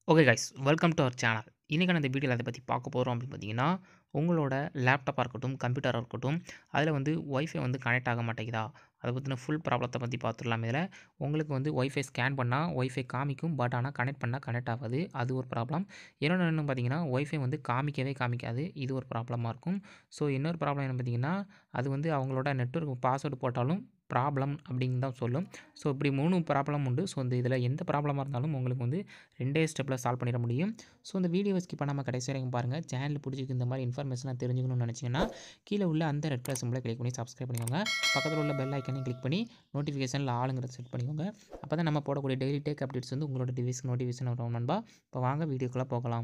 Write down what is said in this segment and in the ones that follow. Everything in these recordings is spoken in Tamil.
okay guys welcome to our channel இன்றைக்கான இந்த வீடியோவில் அதை பற்றி பார்க்க போகிறோம் அப்படின்னு பார்த்தீங்கன்னா உங்களோட லேப்டாப்பாக இருக்கட்டும் கம்ப்யூட்டராக இருக்கட்டும் அதில் வந்து ஒய்ஃபை வந்து கனெக்ட் ஆக மாட்டேங்குதா அதை பற்றின ஃபுல் ப்ராப்ளத்தை பற்றி பார்த்துடலாம் இதில் உங்களுக்கு வந்து ஒய்ஃபை ஸ்கேன் பண்ணால் ஒய்ஃபை காமிக்கும் பட் ஆனால் கனெக்ட் பண்ணால் கனெக்ட் ஆகாது அது ஒரு ப்ராப்ளம் இன்னொன்று என்ன பார்த்தீங்கன்னா ஒய்ஃபை வந்து காமிக்கவே காமிக்காது இது ஒரு ப்ராப்ளமாக இருக்கும் ஸோ இன்னொரு ப்ராப்ளம் என்ன பார்த்தீங்கன்னா அது வந்து அவங்களோட நெட்ஒர்க் பாஸ்வேர்டு போட்டாலும் ப்ராப்ளம் அப்படின்னு தான் சொல்லும் ஸோ இப்படி மூணு ப்ராப்ளம் உண்டு ஸோ இந்த இதில் எந்த ப்ராப்ளமாக இருந்தாலும் உங்களுக்கு வந்து ரெண்டே ஸ்டெப்பில் சால்வ் பண்ணிட முடியும் ஸோ இந்த வீடியோவை ஸ்கிப் பண்ணாமல் கடைசி வரைக்கும் பாருங்கள் சேனல் பிடிச்சிருக்கு இந்த மாதிரி இன்ஃபர்மேஷனாக தெரிஞ்சுக்கணும்னு நினச்சிங்கன்னா கீழே உள்ள அந்த ரெட் கலர் சிம்பிளை கிளிக் பண்ணி சப்ஸ்கிரைப் பண்ணிக்கோங்க பக்கத்தில் உள்ள பெல் ஐக்கனையும் கிளிக் பண்ணி நோட்டிஃபிகேஷனில் ஆளுங்கிறத செட் பண்ணிக்கோங்க அப்போ தான் நம்ம போடக்கூடிய டெய்லி டேக் அப்டேட்ஸ் வந்து உங்களோட டிவைஸ்க்கு நோட்டிஃபிகேஷன் வரும் நண்பா இப்போ வாங்க வீடியோக்குள்ளே போகலாம்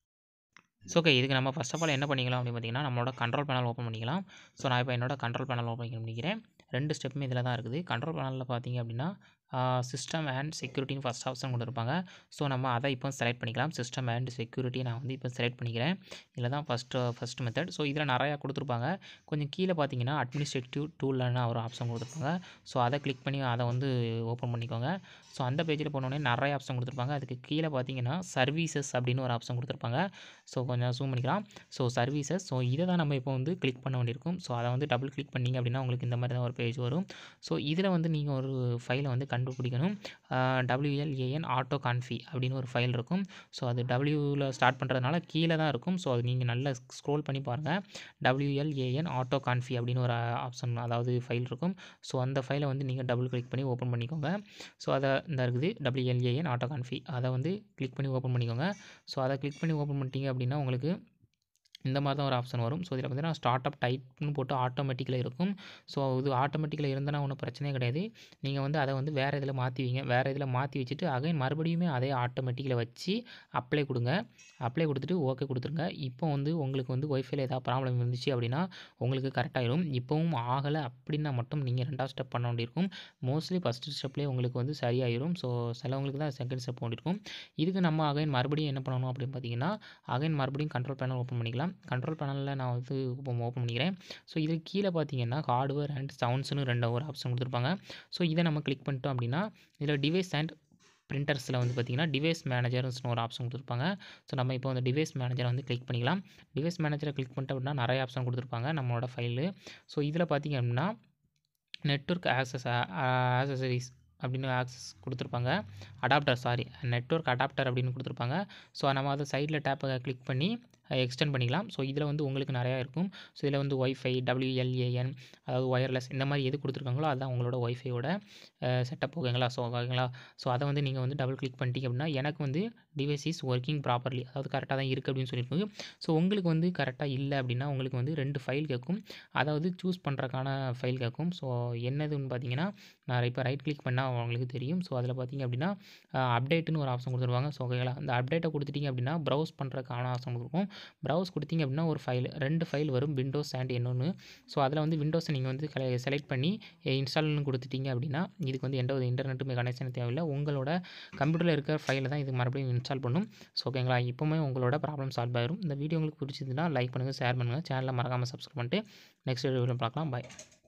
ஸோ ஓகே இதுக்கு நம்ம ஃபஸ்ட் ஆஃப் ஆல் என்ன பண்ணிக்கலாம் அப்படின்னு பார்த்தீங்கன்னா நம்மளோட கண்ட்ரோல் பேனல் ஓப்பன் பண்ணிக்கலாம் ஸோ நான் இப்போ என்னோட கண்ட்ரோல் பேனல் ஓப்பன் பண்ணிக்கிறேன் ரெண்டு ஸ்டெப்புமே இதில் தான் இருக்குது கண்ட்ரோல் பேனலில் பார்த்தீங்க அப்படின்னா சிஸ்டம் அண்ட் செக்யூரிட்டின்னு ஃபஸ்ட் ஆப்ஷன் கொடுத்துருப்பாங்க ஸோ நம்ம அதை இப்போ செலக்ட் பண்ணிக்கலாம் சிஸ்டம் அண்ட் செக்யூரிட்டி நான் வந்து இப்போ செலக்ட் பண்ணிக்கிறேன் இதில் தான் ஃபஸ்ட்டு ஃபஸ்ட் மெத்தட் ஸோ இதில் நிறையா கொடுத்துருப்பாங்க கொஞ்சம் கீழே பார்த்தீங்கன்னா அட்மினிஸ்ட்ரேட்டிவ் டூல்னு ஒரு ஆப்ஷன் கொடுத்துருப்பாங்க ஸோ அதை கிளிக் பண்ணி அதை வந்து ஓப்பன் பண்ணிக்கோங்க ஸோ அந்த பேஜில் போனோடனே நிறைய ஆப்ஷன் கொடுத்துருப்பாங்க அதுக்கு கீழே பார்த்தீங்கன்னா சர்வீசஸ் அப்படின்னு ஒரு ஆப்ஷன் கொடுத்துருப்பாங்க ஸோ கொஞ்சம் ஜூம் பண்ணிக்கலாம் ஸோ சர்வீசஸ் ஸோ இதை தான் நம்ம இப்போ வந்து கிளிக் பண்ண வேண்டியிருக்கும் ஸோ அதை வந்து டபுள் கிளிக் பண்ணிங்க அப்படின்னா உங்களுக்கு இந்த மாதிரி தான் ஒரு பேஜ் வரும் ஸோ இதில் வந்து நீங்கள் ஒரு ஃபைலை வந்து கண்டுபிடிக்கணும் டபிள்யூஎல்ஏஎன் ஆட்டோ கான்ஃபி அப்படின்னு ஒரு ஃபைல் இருக்கும் ஸோ அது டபிள்யூவில் ஸ்டார்ட் பண்ணுறதுனால கீழே தான் இருக்கும் ஸோ அது நீங்கள் நல்லா ஸ்க்ரோல் பண்ணி பாருங்கள் டபிள்யூஎல்ஏஎன் ஆட்டோ கான்ஃபி அப்படின்னு ஒரு ஆப்ஷன் அதாவது ஃபைல் இருக்கும் ஸோ அந்த ஃபைலை வந்து நீங்கள் டபுள் கிளிக் பண்ணி ஓப்பன் பண்ணிக்கோங்க ஸோ அதை இந்த இருக்குது டபிள்யூஎல்ஏஎன் ஆட்டோ கான்ஃபி அதை வந்து கிளிக் பண்ணி ஓப்பன் பண்ணிக்கோங்க ஸோ அதை கிளிக் பண்ணி ஓப்பன் பண்ணிட்டீங்க அப்படின்னா உங்களுக்கு இந்த மாதிரி தான் ஒரு ஆப்ஷன் வரும் ஸோ இதில் பார்த்தீங்கன்னா ஸ்டார்ட் அப் டைப்னு போட்டு ஆட்டோமேட்டிக்கில் இருக்கும் ஸோ இது ஆட்டோமேட்டிக்கில் இருந்தனா ஒன்றும் பிரச்சனையே கிடையாது நீங்கள் வந்து அதை வந்து வேறு இதில் மாற்றிவிங்க வேறு இதில் மாற்றி வச்சுட்டு அகைன் மறுபடியுமே அதே ஆட்டோமேட்டிக்கில் வச்சு அப்ளை கொடுங்க அப்ளை கொடுத்துட்டு ஓகே கொடுத்துருங்க இப்போ வந்து உங்களுக்கு வந்து ஒய்ஃபைல ஏதாவது ப்ராப்ளம் இருந்துச்சு அப்படின்னா உங்களுக்கு கரெக்டாகிடும் இப்போவும் ஆகலை அப்படின்னா மட்டும் நீங்கள் ரெண்டாவது ஸ்டெப் பண்ண வேண்டியிருக்கும் மோஸ்ட்லி ஃபஸ்ட்டு ஸ்டெப்லேயே உங்களுக்கு வந்து சரியாயிரும் ஸோ சிலவங்களுக்கு தான் செகண்ட் ஸ்டெப் வேண்டியிருக்கும் இதுக்கு நம்ம அகைன் மறுபடியும் என்ன பண்ணணும் அப்படின்னு பார்த்தீங்கன்னா அகைன் மறுபடியும் கண்ட்ரோல் பேனல் ஓப்பன் பண்ணிக்கலாம் கண்ட்ரோல் பேனலில் நான் வந்து இப்போ ஓப்பன் பண்ணிக்கிறேன் ஸோ இது கீழே பார்த்தீங்கன்னா ஹார்ட்வேர் அண்ட் சவுண்ட்ஸ்னு ரெண்டு ஒரு ஆப்ஷன் கொடுத்துருப்பாங்க ஸோ இதை நம்ம கிளிக் பண்ணிட்டோம் அப்படின்னா இதில் டிவைஸ் அண்ட் பிரிண்டர்ஸில் வந்து பார்த்திங்கன்னா டிவைஸ் மேனேஜர்ஸ்னு ஒரு ஆப்ஷன் கொடுத்துருப்பாங்க ஸோ நம்ம இப்போ அந்த டிவைஸ் மேனேஜரை வந்து கிளிக் பண்ணிக்கலாம் டிவைஸ் மேனேஜரை கிளிக் பண்ணிட்டோம் அப்படின்னா நிறைய ஆப்ஷன் கொடுத்துருப்பாங்க நம்மளோட ஃபைலு ஸோ இதில் பார்த்திங்க அப்படின்னா நெட்ஒர்க் ஆக்சஸ் ஆக்சசரிஸ் அப்படின்னு ஆக்சஸ் கொடுத்துருப்பாங்க அடாப்டர் சாரி நெட்ஒர்க் அடாப்டர் அப்படின்னு கொடுத்துருப்பாங்க ஸோ நம்ம அதை சைடில் டேப்பை கிளிக் பண்ணி எக்ஸ்டெண்ட் பண்ணிக்கலாம் ஸோ இதில் வந்து உங்களுக்கு நிறையா இருக்கும் ஸோ இதில் வந்து ஒய்ஃபை டபிள்யூஎல்ஏஎன் அதாவது ஒயர்லெஸ் இந்த மாதிரி எது கொடுத்துருக்காங்களோ அதுதான் உங்களோட ஒய்ஃபையோட செட்டப் ஓகேங்களா ஸோ ஓகேங்களா ஸோ அதை வந்து நீங்கள் வந்து டபுள் கிளிக் பண்ணிட்டீங்க அப்படின்னா எனக்கு வந்து டிவைஸ் இஸ் ஒர்க்கிங் ப்ராப்பர்லி அதாவது கரெக்டாக தான் இருக்குது அப்படின்னு சொல்லியிருப்பாங்க ஸோ உங்களுக்கு வந்து கரெக்டாக இல்லை அப்படின்னா உங்களுக்கு வந்து ரெண்டு ஃபைல் கேட்கும் அதாவது சூஸ் பண்ணுறக்கான ஃபைல் கேட்கும் ஸோ என்னதுன்னு பார்த்தீங்கன்னா நான் இப்போ ரைட் கிளிக் பண்ணால் உங்களுக்கு தெரியும் ஸோ அதில் பார்த்தீங்க அப்படின்னா அப்டேட்டுன்னு ஒரு ஆப்ஷன் கொடுத்துருவாங்க ஸோ ஓகேங்களா அந்த அப்டேட்டை கொடுத்துட்டீங்க அப்படின்னா ப்ரௌஸ் பண்ணுறதுக்கான ஆப்ஷன் கொடுக்கும் ப்ரௌஸ் கொடுத்தீங்க அப்படின்னா ஒரு ஃபைல் ரெண்டு ஃபைல் வரும் விண்டோஸ் அண்ட் இன்னொன்று ஸோ அதில் வந்து விண்டோஸை நீங்கள் வந்து செலக்ட் பண்ணி இன்ஸ்டால்னு கொடுத்துட்டீங்க அப்படின்னா இதுக்கு வந்து எந்த ஒரு இன்டர்நெட்டுமே கனெக்ஷன் தேவையில்லை உங்களோட கம்ப்யூட்டரில் இருக்கிற ஃபைலை தான் இது மறுபடியும் இன்ஸ்டால் பண்ணும் ஸோ ஓகேங்களா இப்போவுமே உங்களோட ப்ராப்ளம் சால்வ் ஆயிரும் இந்த வீடியோ உங்களுக்கு பிடிச்சிருந்துன்னா லைக் பண்ணுங்கள் ஷேர் பண்ணுங்கள் சேனலில் மறக்காமல் சப்ஸ்கிரைப் பண்ணிட்டு நெக்ஸ்ட் வீடியோ பார்க்கலாம் பாய்